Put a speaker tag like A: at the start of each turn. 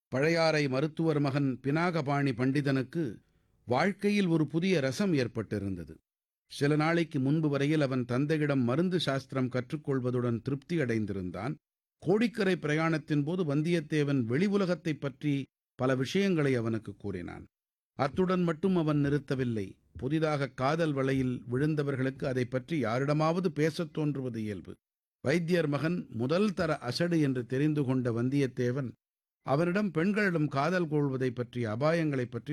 A: பழையாறை மருத்துவர் மகன் பினாகபாணி பண்டிதனுக்கு வாழ்க்கையில் ஒரு புதிய ரசம் ஏற்பட்டிருந்தது சில நாளைக்கு முன்பு வரையில் அவன் தந்தையிடம் மருந்து சாஸ்திரம் கற்றுக்கொள்வதுடன் திருப்தி அடைந்திருந்தான் கோடிக்கரை பிரயாணத்தின் போது வந்தியத்தேவன் வெளி உலகத்தைப் பற்றி பல விஷயங்களை அவனுக்கு கூறினான் அத்துடன் மட்டும் அவன் நிறுத்தவில்லை புதிதாக காதல் வலையில் விழுந்தவர்களுக்கு அதைப் பற்றி யாரிடமாவது பேசத் தோன்றுவது இயல்பு வைத்தியர் மகன் முதல் தர அசடு என்று தெரிந்து கொண்ட வந்தியத்தேவன் அவனிடம் பெண்களிடம் காதல் கொள்வதைப் பற்றிய அபாயங்களைப் பற்றி